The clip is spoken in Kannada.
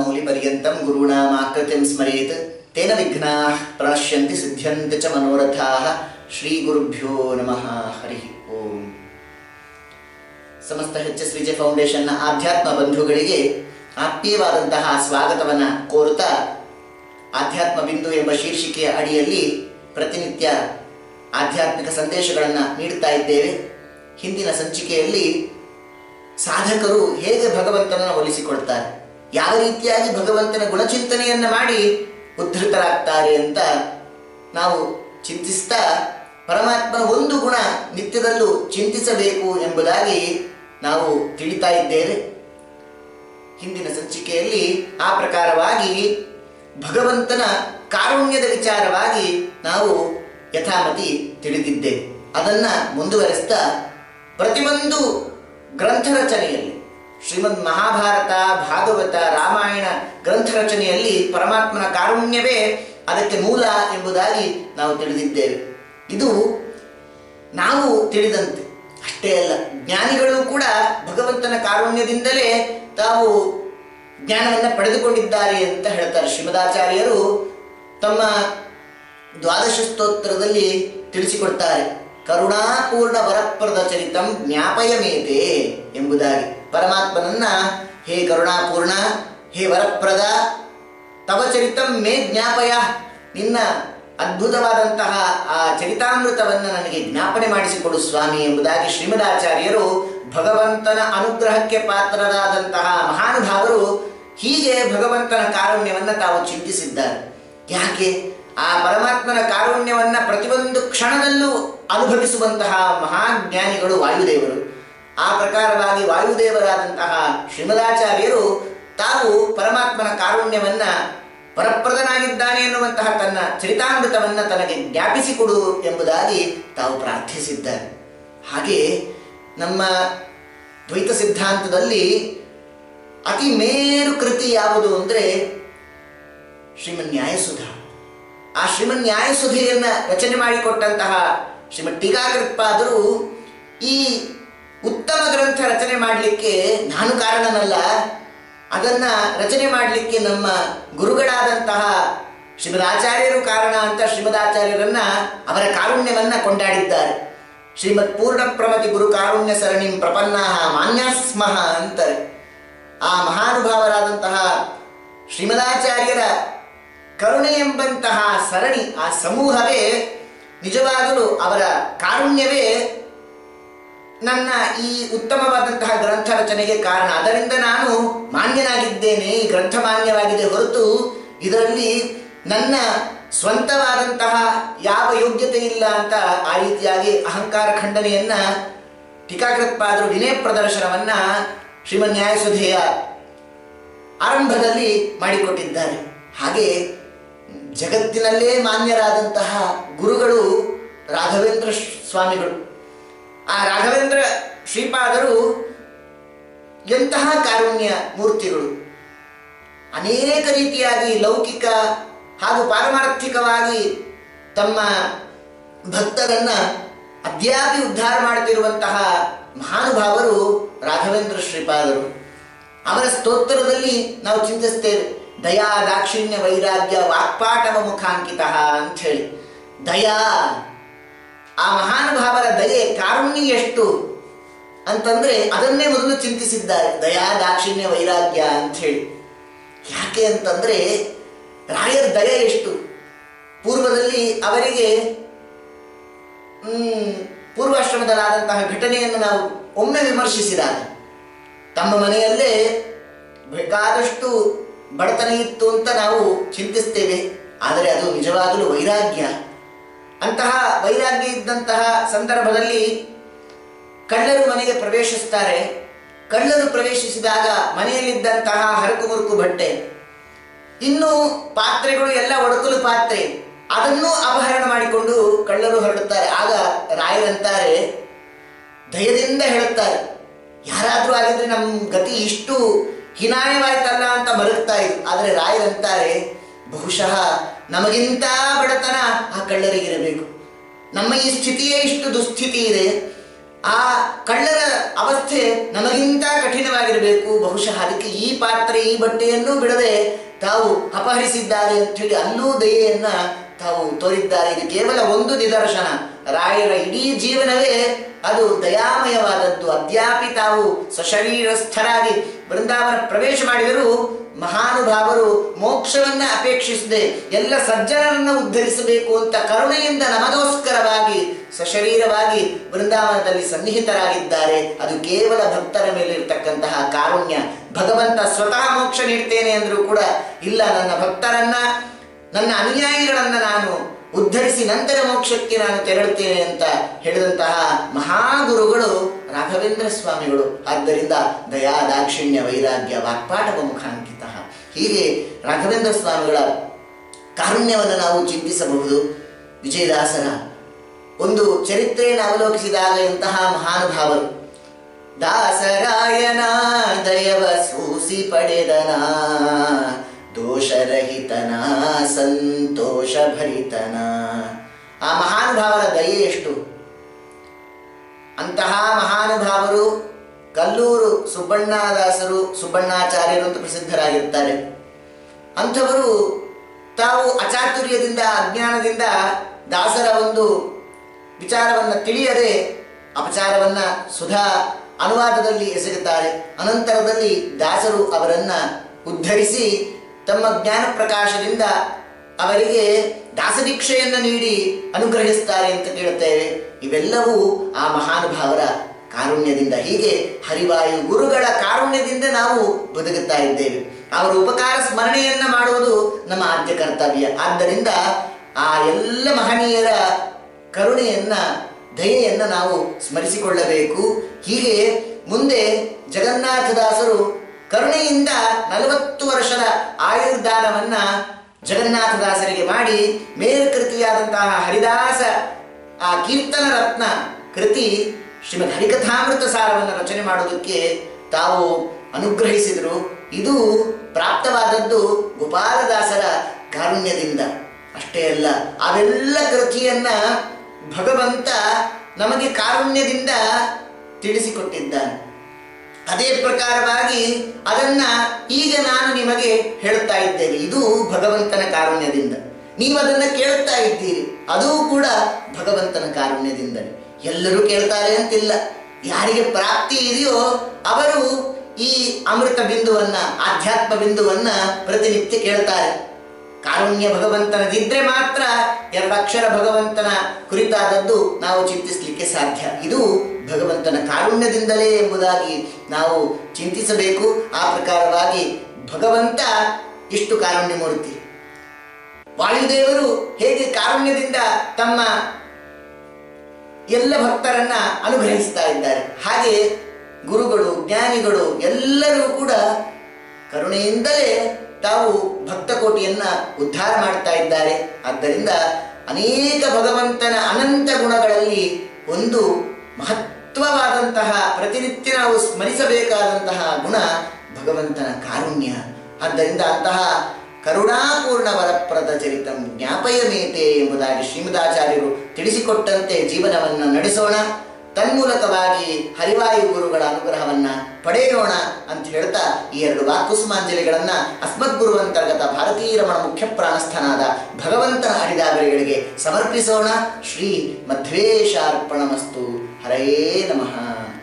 मूलिपर्यन्तं गुरूणामाकृतिं स्मरेत् तेन विघ्नाः प्रणश्यन्ति सिद्ध्यन्ति च मनोरथाः ಶ್ರೀಗುರುಭ್ಯೋ ನಮಃ ಹರಿ ಓಂ ಸಮಸ್ತ ಎಚ್ ಎಸ್ ವಿಜಯ ಫೌಂಡೇಶನ್ನ ಆಧ್ಯಾತ್ಮ ಬಂಧುಗಳಿಗೆ ಆತ್ಮೀಯವಾದಂತಹ ಸ್ವಾಗತವನ್ನು ಕೋರುತ್ತಾ ಆಧ್ಯಾತ್ಮ ಬಿಂದು ಎಂಬ ಶೀರ್ಷಿಕೆಯ ಅಡಿಯಲ್ಲಿ ಪ್ರತಿನಿತ್ಯ ಆಧ್ಯಾತ್ಮಿಕ ಸಂದೇಶಗಳನ್ನು ನೀಡುತ್ತಾ ಇದ್ದೇವೆ ಹಿಂದಿನ ಸಂಚಿಕೆಯಲ್ಲಿ ಸಾಧಕರು ಹೇಗೆ ಭಗವಂತನನ್ನು ಒಲಿಸಿಕೊಳ್ತಾರೆ ಯಾವ ರೀತಿಯಾಗಿ ಭಗವಂತನ ಗುಣಚಿಂತನೆಯನ್ನು ಮಾಡಿ ಉದ್ಧತರಾಗ್ತಾರೆ ಅಂತ ನಾವು ಚಿಂತಿಸ್ತಾ ಪರಮಾತ್ಮನ ಒಂದು ಗುಣ ನಿತ್ಯದಲ್ಲೂ ಚಿಂತಿಸಬೇಕು ಎಂಬುದಾಗಿ ನಾವು ತಿಳಿತಾ ಇದ್ದೇವೆ ಹಿಂದಿನ ಸಂಚಿಕೆಯಲ್ಲಿ ಆ ಪ್ರಕಾರವಾಗಿ ಭಗವಂತನ ಕಾರುಣ್ಯದ ವಿಚಾರವಾಗಿ ನಾವು ಯಥಾಮತಿ ತಿಳಿದಿದ್ದೇವೆ ಅದನ್ನ ಮುಂದುವರೆಸ್ತಾ ಪ್ರತಿಯೊಂದು ಗ್ರಂಥ ರಚನೆಯಲ್ಲಿ ಶ್ರೀಮದ್ ಮಹಾಭಾರತ ಭಾಗವತ ರಾಮಾಯಣ ಗ್ರಂಥ ರಚನೆಯಲ್ಲಿ ಪರಮಾತ್ಮನ ಕಾರುಣ್ಯವೇ ಅದಕ್ಕೆ ಮೂಲ ಎಂಬುದಾಗಿ ನಾವು ತಿಳಿದಿದ್ದೇವೆ ಇದು ನಾವು ತಿಳಿದಂತೆ ಅಷ್ಟೇ ಅಲ್ಲ ಜ್ಞಾನಿಗಳು ಕೂಡ ಭಗವಂತನ ಕಾರುಣ್ಯದಿಂದಲೇ ತಾವು ಜ್ಞಾನವನ್ನು ಪಡೆದುಕೊಂಡಿದ್ದಾರೆ ಅಂತ ಹೇಳ್ತಾರೆ ಶ್ರೀಮದಾಚಾರ್ಯರು ತಮ್ಮ ದ್ವಾದಶ ಸ್ತೋತ್ರದಲ್ಲಿ ತಿಳಿಸಿಕೊಡ್ತಾರೆ ಕರುಣಾಪೂರ್ಣ ವರಪ್ರದ ಚರಿತಂ ಜ್ಞಾಪಯಮೇತೆ ಎಂಬುದಾಗಿ ಪರಮಾತ್ಮನನ್ನ ಹೇ ಕರುಣಾಪೂರ್ಣ ಹೇ ವರಪ್ರದ ತವ ಚರಿತಂ ಮೇ ಜ್ಞಾಪಯ ನಿನ್ನ ಅದ್ಭುತವಾದಂತಹ ಆ ಚರಿತಾಮೃತವನ್ನು ನನಗೆ ಜ್ಞಾಪನೆ ಮಾಡಿಸಿಕೊಡು ಸ್ವಾಮಿ ಎಂಬುದಾಗಿ ಶ್ರೀಮದಾಚಾರ್ಯರು ಭಗವಂತನ ಅನುಗ್ರಹಕ್ಕೆ ಪಾತ್ರರಾದಂತಹ ಮಹಾನುಭಾವರು ಹೀಗೆ ಭಗವಂತನ ಕಾರುಣ್ಯವನ್ನು ತಾವು ಚಿಂತಿಸಿದ್ದಾರೆ ಯಾಕೆ ಆ ಪರಮಾತ್ಮನ ಕಾರುಣ್ಯವನ್ನ ಪ್ರತಿಯೊಂದು ಕ್ಷಣದಲ್ಲೂ ಅನುಭವಿಸುವಂತಹ ಮಹಾಜ್ಞಾನಿಗಳು ವಾಯುದೇವರು ಆ ಪ್ರಕಾರವಾಗಿ ವಾಯುದೇವರಾದಂತಹ ಶ್ರೀಮದಾಚಾರ್ಯರು ತಾವು ಪರಮಾತ್ಮನ ಕಾರುಣ್ಯವನ್ನ ವರಪ್ರದನಾಗಿದ್ದಾನೆ ಎನ್ನುವಂತಹ ತನ್ನ ಚರಿತಾಮೃತವನ್ನ ತನಗೆ ಜ್ಞಾಪಿಸಿಕೊಡು ಎಂಬುದಾಗಿ ತಾವು ಪ್ರಾರ್ಥಿಸಿದ್ದಾರೆ ಹಾಗೆ ನಮ್ಮ ದ್ವೈತ ಸಿದ್ಧಾಂತದಲ್ಲಿ ಅತಿ ಮೇರು ಕೃತಿ ಯಾವುದು ಅಂದರೆ ಶ್ರೀಮನ್ ನ್ಯಾಯಸುಧಾ ಆ ಶ್ರೀಮನ್ ನ್ಯಾಯಸುಧೆಯನ್ನ ರಚನೆ ಮಾಡಿಕೊಟ್ಟಂತಹ ಶ್ರೀಮದ್ ಟೀಕಾಕೃತ್ಪಾದರು ಈ ಉತ್ತಮ ಗ್ರಂಥ ರಚನೆ ಮಾಡಲಿಕ್ಕೆ ನಾನು ಕಾರಣನಲ್ಲ ಅದನ್ನ ರಚನೆ ಮಾಡಲಿಕ್ಕೆ ನಮ್ಮ ಗುರುಗಳಾದಂತಹ ಶ್ರೀಮದಾಚಾರ್ಯರು ಕಾರಣ ಅಂತ ಶ್ರೀಮದಾಚಾರ್ಯರನ್ನ ಅವರ ಕಾರುಣ್ಯವನ್ನ ಕೊಂಡಾಡಿದ್ದಾರೆ ಶ್ರೀಮದ್ ಪೂರ್ಣ ಪ್ರಮತಿ ಗುರು ಕಾರುಣ್ಯ ಸರಣಿಂ ಪ್ರಪನ್ನ ಮಾನ್ಯಾಸ್ಮಃ ಅಂತಾರೆ ಆ ಮಹಾನುಭಾವರಾದಂತಹ ಶ್ರೀಮದಾಚಾರ್ಯರ ಕರುಣೆ ಎಂಬಂತಹ ಸರಣಿ ಆ ಸಮೂಹವೇ ನಿಜವಾಗಲೂ ಅವರ ಕಾರುಣ್ಯವೇ ನನ್ನ ಈ ಉತ್ತಮವಾದಂತಹ ಗ್ರಂಥ ರಚನೆಗೆ ಕಾರಣ ಅದರಿಂದ ನಾನು ಮಾನ್ಯನಾಗಿದ್ದೇನೆ ಈ ಗ್ರಂಥ ಮಾನ್ಯವಾಗಿದೆ ಹೊರತು ಇದರಲ್ಲಿ ನನ್ನ ಸ್ವಂತವಾದಂತಹ ಯಾವ ಯೋಗ್ಯತೆ ಇಲ್ಲ ಅಂತ ಆ ರೀತಿಯಾಗಿ ಅಹಂಕಾರ ಖಂಡನೆಯನ್ನ ಟೀಕಾಕೃತ್ಪಾದರು ವಿನಯ ಪ್ರದರ್ಶನವನ್ನ ಶ್ರೀಮನ್ ನ್ಯಾಯಸುಧೆಯ ಆರಂಭದಲ್ಲಿ ಮಾಡಿಕೊಟ್ಟಿದ್ದಾರೆ ಹಾಗೆ ಜಗತ್ತಿನಲ್ಲೇ ಮಾನ್ಯರಾದಂತಹ ಗುರುಗಳು ರಾಘವೇಂದ್ರ ಸ್ವಾಮಿಗಳು ಆ ರಾಘವೇಂದ್ರ ಶ್ರೀಪಾದರು ಎಂತಹ ಕಾರುಣ್ಯ ಮೂರ್ತಿಗಳು ಅನೇಕ ರೀತಿಯಾಗಿ ಲೌಕಿಕ ಹಾಗೂ ಪಾರಮಾರ್ಥಿಕವಾಗಿ ತಮ್ಮ ಭಕ್ತರನ್ನ ಅದ್ಯಾಪಿ ಉದ್ಧಾರ ಮಾಡುತ್ತಿರುವಂತಹ ಮಹಾನುಭಾವರು ರಾಘವೇಂದ್ರ ಶ್ರೀಪಾದರು ಅವರ ಸ್ತೋತ್ರದಲ್ಲಿ ನಾವು ಚಿಂತಿಸ್ತೇವೆ ದಯಾ ದಾಕ್ಷಿಣ್ಯ ವೈರಾಗ್ಯ ವಾಕ್ಪಾಟವ ಮುಖಾಂಕಿತ ಅಂತ ಹೇಳಿ ದಯಾ ಆ ಮಹಾನುಭಾವರ ದಯೆ ಕಾರುಣ್ಯ ಎಷ್ಟು ಅಂತಂದ್ರೆ ಅದನ್ನೇ ಮೊದಲು ಚಿಂತಿಸಿದ್ದಾರೆ ದಯಾ ದಾಕ್ಷಿಣ್ಯ ವೈರಾಗ್ಯ ಅಂತ ಹೇಳಿ ಯಾಕೆ ಅಂತಂದ್ರೆ ರಾಯರ ದಯ ಎಷ್ಟು ಪೂರ್ವದಲ್ಲಿ ಅವರಿಗೆ ಹ್ಮ್ ಪೂರ್ವಾಶ್ರಮದಲ್ಲಾದಂತಹ ಘಟನೆಯನ್ನು ನಾವು ಒಮ್ಮೆ ವಿಮರ್ಶಿಸಿದಾಗ ತಮ್ಮ ಮನೆಯಲ್ಲೇ ಬೇಕಾದಷ್ಟು ಬಡತನ ಇತ್ತು ಅಂತ ನಾವು ಚಿಂತಿಸ್ತೇವೆ ಆದರೆ ಅದು ನಿಜವಾಗಲೂ ವೈರಾಗ್ಯ ಅಂತಹ ವೈರಾಗ್ಯ ಇದ್ದಂತಹ ಸಂದರ್ಭದಲ್ಲಿ ಕಳ್ಳರು ಮನೆಗೆ ಪ್ರವೇಶಿಸ್ತಾರೆ ಕಳ್ಳರು ಪ್ರವೇಶಿಸಿದಾಗ ಮನೆಯಲ್ಲಿದ್ದಂತಹ ಹರಕು ಮುರುಕು ಬಟ್ಟೆ ಇನ್ನು ಪಾತ್ರೆಗಳು ಎಲ್ಲ ಒಡಕಲು ಪಾತ್ರೆ ಅದನ್ನೂ ಅಪಹರಣ ಮಾಡಿಕೊಂಡು ಕಳ್ಳರು ಹೊರಡುತ್ತಾರೆ ಆಗ ರಾಯರಂತಾರೆ ದಯದಿಂದ ಹೇಳುತ್ತಾರೆ ಯಾರಾದರೂ ಆಗಿದ್ರೆ ನಮ್ಮ ಗತಿ ಇಷ್ಟು ಹಿನಾಯವಾಯ್ತಲ್ಲ ಅಂತ ಮರುಗ್ತಾ ಇದ್ರು ಆದರೆ ರಾಯರಂತಾರೆ ಬಹುಶಃ ನಮಗಿಂತ ಬಡತನ ಆ ಕಳ್ಳರಿಗಿರಬೇಕು ನಮ್ಮ ಈ ಸ್ಥಿತಿಯೇ ಇಷ್ಟು ದುಸ್ಥಿತಿ ಇದೆ ಆ ಕಳ್ಳರ ಅವಸ್ಥೆ ನಮಗಿಂತ ಕಠಿಣವಾಗಿರಬೇಕು ಬಹುಶಃ ಅದಕ್ಕೆ ಈ ಪಾತ್ರೆ ಈ ಬಟ್ಟೆಯನ್ನು ಬಿಡದೆ ತಾವು ಅಪಹರಿಸಿದ್ದಾರೆ ಅಂತ ಹೇಳಿ ಅಲ್ಲೂ ದಯೆಯನ್ನ ತಾವು ತೋರಿದ್ದಾರೆ ಇದು ಕೇವಲ ಒಂದು ನಿದರ್ಶನ ರಾಯರ ಇಡೀ ಜೀವನವೇ ಅದು ದಯಾಮಯವಾದದ್ದು ಅದ್ಯಾಪಿ ತಾವು ಸಶರೀರಸ್ಥರಾಗಿ ಬೃಂದಾವನ ಪ್ರವೇಶ ಮಾಡಿದರೂ ಮಹಾನುಭಾವರು ಮೋಕ್ಷವನ್ನ ಅಪೇಕ್ಷಿಸದೆ ಎಲ್ಲ ಸಜ್ಜನರನ್ನ ಉದ್ಧರಿಸಬೇಕು ಅಂತ ಕರುಣೆಯಿಂದ ನಮಗೋಸ್ಕರವಾಗಿ ಸಶರೀರವಾಗಿ ಬೃಂದಾವನದಲ್ಲಿ ಸನ್ನಿಹಿತರಾಗಿದ್ದಾರೆ ಅದು ಕೇವಲ ಭಕ್ತರ ಮೇಲಿರ್ತಕ್ಕಂತಹ ಕಾರುಣ್ಯ ಭಗವಂತ ಸ್ವತಃ ಮೋಕ್ಷ ನೀಡ್ತೇನೆ ಅಂದರೂ ಕೂಡ ಇಲ್ಲ ನನ್ನ ಭಕ್ತರನ್ನ ನನ್ನ ಅನುಯಾಯಿಗಳನ್ನ ನಾನು ಉದ್ಧರಿಸಿ ನಂತರ ಮೋಕ್ಷಕ್ಕೆ ನಾನು ತೆರಳುತ್ತೇನೆ ಅಂತ ಹೇಳಿದಂತಹ ಮಹಾಗುರುಗಳು ರಾಘವೇಂದ್ರ ಸ್ವಾಮಿಗಳು ಆದ್ದರಿಂದ ದಯಾ ದಾಕ್ಷಿಣ್ಯ ವೈರಾಗ್ಯ ವಾಕ್ಪಾಠವ ಮುಖಾಂಕಿತ ಹೀಗೆ ರಾಘವೇಂದ್ರ ಸ್ವಾಮಿಗಳ ಕಾರುಣ್ಯವನ್ನು ನಾವು ಚಿಂತಿಸಬಹುದು ವಿಜಯದಾಸರ ಒಂದು ಚರಿತ್ರೆಯನ್ನು ಅವಲೋಕಿಸಿದಾಗ ಇಂತಹ ಮಹಾನುಭಾವರು ದಾಸರಾಯನ ದಯವ ಸೂಸಿ ಪಡೆದನ ದೋಷರಹಿತನ ಸಂತೋಷ ಭರಿತನ ಆ ಮಹಾನುಭಾವರ ದಯೆ ಎಷ್ಟು ಅಂತಹ ಮಹಾನುಭಾವರು ಕಲ್ಲೂರು ಸುಬ್ಬಣ್ಣದಾಸರು ಸುಬ್ಬಣ್ಣಾಚಾರ್ಯರು ಅಂತ ಪ್ರಸಿದ್ಧರಾಗಿರ್ತಾರೆ ಅಂಥವರು ತಾವು ಅಚಾತುರ್ಯದಿಂದ ಅಜ್ಞಾನದಿಂದ ದಾಸರ ಒಂದು ವಿಚಾರವನ್ನು ತಿಳಿಯದೆ ಅಪಚಾರವನ್ನ ಸುಧಾ ಅನುವಾದದಲ್ಲಿ ಎಸಗುತ್ತಾರೆ ಅನಂತರದಲ್ಲಿ ದಾಸರು ಅವರನ್ನ ಉದ್ಧರಿಸಿ ತಮ್ಮ ಜ್ಞಾನ ಪ್ರಕಾಶದಿಂದ ಅವರಿಗೆ ದಾಸದೀಕ್ಷೆಯನ್ನು ನೀಡಿ ಅನುಗ್ರಹಿಸ್ತಾರೆ ಅಂತ ಕೇಳುತ್ತೇವೆ ಇವೆಲ್ಲವೂ ಆ ಮಹಾನುಭಾವರ ಕಾರುಣ್ಯದಿಂದ ಹೀಗೆ ಹರಿವಾಯು ಗುರುಗಳ ಕಾರುಣ್ಯದಿಂದ ನಾವು ಬದುಕುತ್ತಾ ಇದ್ದೇವೆ ಅವರ ಉಪಕಾರ ಸ್ಮರಣೆಯನ್ನ ಮಾಡುವುದು ನಮ್ಮ ಆದ್ಯ ಕರ್ತವ್ಯ ಆದ್ದರಿಂದ ಆ ಎಲ್ಲ ಮಹನೀಯರ ಕರುಣೆಯನ್ನ ದಯೆಯನ್ನ ನಾವು ಸ್ಮರಿಸಿಕೊಳ್ಳಬೇಕು ಹೀಗೆ ಮುಂದೆ ಜಗನ್ನಾಥದಾಸರು ಕರುಣೆಯಿಂದ ನಲವತ್ತು ವರ್ಷದ ಆಯುರ್ದಾನವನ್ನ ಜಗನ್ನಾಥದಾಸರಿಗೆ ಮಾಡಿ ಮೇಲ್ಕೃತಿಯಾದಂತಹ ಹರಿದಾಸ ಆ ಕೀರ್ತನ ರತ್ನ ಕೃತಿ ಶ್ರೀಮದ್ ಹರಿಕಥಾಮೃತ ಸಾರವನ್ನು ರಚನೆ ಮಾಡೋದಕ್ಕೆ ತಾವು ಅನುಗ್ರಹಿಸಿದರು ಇದು ಪ್ರಾಪ್ತವಾದದ್ದು ಗೋಪಾಲದಾಸರ ಕಾರುಣ್ಯದಿಂದ ಅಷ್ಟೇ ಅಲ್ಲ ಅವೆಲ್ಲ ಕೃತಿಯನ್ನ ಭಗವಂತ ನಮಗೆ ಕಾರುಣ್ಯದಿಂದ ತಿಳಿಸಿಕೊಟ್ಟಿದ್ದಾನೆ ಅದೇ ಪ್ರಕಾರವಾಗಿ ಅದನ್ನ ಈಗ ನಾನು ನಿಮಗೆ ಹೇಳುತ್ತಾ ಇದ್ದೇನೆ ಇದು ಭಗವಂತನ ಕಾರುಣ್ಯದಿಂದ ನೀವು ಅದನ್ನ ಕೇಳುತ್ತಾ ಇದ್ದೀರಿ ಅದು ಕೂಡ ಭಗವಂತನ ಕಾರುಣ್ಯದಿಂದಲೇ ಎಲ್ಲರೂ ಕೇಳ್ತಾರೆ ಅಂತಿಲ್ಲ ಯಾರಿಗೆ ಪ್ರಾಪ್ತಿ ಇದೆಯೋ ಅವರು ಈ ಅಮೃತ ಬಿಂದುವನ್ನ ಆಧ್ಯಾತ್ಮ ಬಿಂದುವನ್ನ ಪ್ರತಿನಿತ್ಯ ಕೇಳ್ತಾರೆ ಕಾರುಣ್ಯ ಭಗವಂತನದಿದ್ರೆ ಮಾತ್ರ ಎರಡಕ್ಷರ ಭಗವಂತನ ಕುರಿತಾದದ್ದು ನಾವು ಚಿಂತಿಸಲಿಕ್ಕೆ ಸಾಧ್ಯ ಇದು ಭಗವಂತನ ಕಾರುಣ್ಯದಿಂದಲೇ ಎಂಬುದಾಗಿ ನಾವು ಚಿಂತಿಸಬೇಕು ಆ ಪ್ರಕಾರವಾಗಿ ಭಗವಂತ ಇಷ್ಟು ಕಾರುಣ್ಯ ಮೂರ್ತಿ ವಾಯುದೇವರು ಹೇಗೆ ಕಾರುಣ್ಯದಿಂದ ತಮ್ಮ ಎಲ್ಲ ಭಕ್ತರನ್ನ ಅನುಗ್ರಹಿಸ್ತಾ ಇದ್ದಾರೆ ಹಾಗೆ ಗುರುಗಳು ಜ್ಞಾನಿಗಳು ಎಲ್ಲರೂ ಕೂಡ ಕರುಣೆಯಿಂದಲೇ ತಾವು ಭಕ್ತ ಕೋಟಿಯನ್ನ ಉದ್ಧಾರ ಮಾಡ್ತಾ ಇದ್ದಾರೆ ಆದ್ದರಿಂದ ಅನೇಕ ಭಗವಂತನ ಅನಂತ ಗುಣಗಳಲ್ಲಿ ಒಂದು ಮಹತ್ವವಾದಂತಹ ಪ್ರತಿನಿತ್ಯ ನಾವು ಸ್ಮರಿಸಬೇಕಾದಂತಹ ಗುಣ ಭಗವಂತನ ಕಾರುಣ್ಯ ಆದ್ದರಿಂದ ಅಂತಹ ಕರುಣಾಪೂರ್ಣ ವರಪ್ರದ ಚರಿತಂ ಜ್ಞಾಪಯಮೇತೆ ಎಂಬುದಾಗಿ ಶ್ರೀಮದಾಚಾರ್ಯರು ತಿಳಿಸಿಕೊಟ್ಟಂತೆ ಜೀವನವನ್ನು ನಡೆಸೋಣ ತನ್ಮೂಲಕವಾಗಿ ಹರಿವಾಯು ಗುರುಗಳ ಅನುಗ್ರಹವನ್ನ ಪಡೆಯೋಣ ಅಂತ ಹೇಳ್ತಾ ಈ ಎರಡು ವಾಕುಸುಮಾಂಜಲಿಗಳನ್ನ ಅಸ್ಮದ್ ಗುರು ಅಂತರ್ಗತ ಭಾರತೀಯ ರಮಣ ಮುಖ್ಯ ಪ್ರಾಣಸ್ಥನಾದ ಭಗವಂತನ ಹರಿದಾಗರಿಗಳಿಗೆ ಸಮರ್ಪಿಸೋಣ ಶ್ರೀ ಮಧ್ವೇಶಾರ್ಪಣಮಸ್ತು ಹರಯೇ ನಮಃ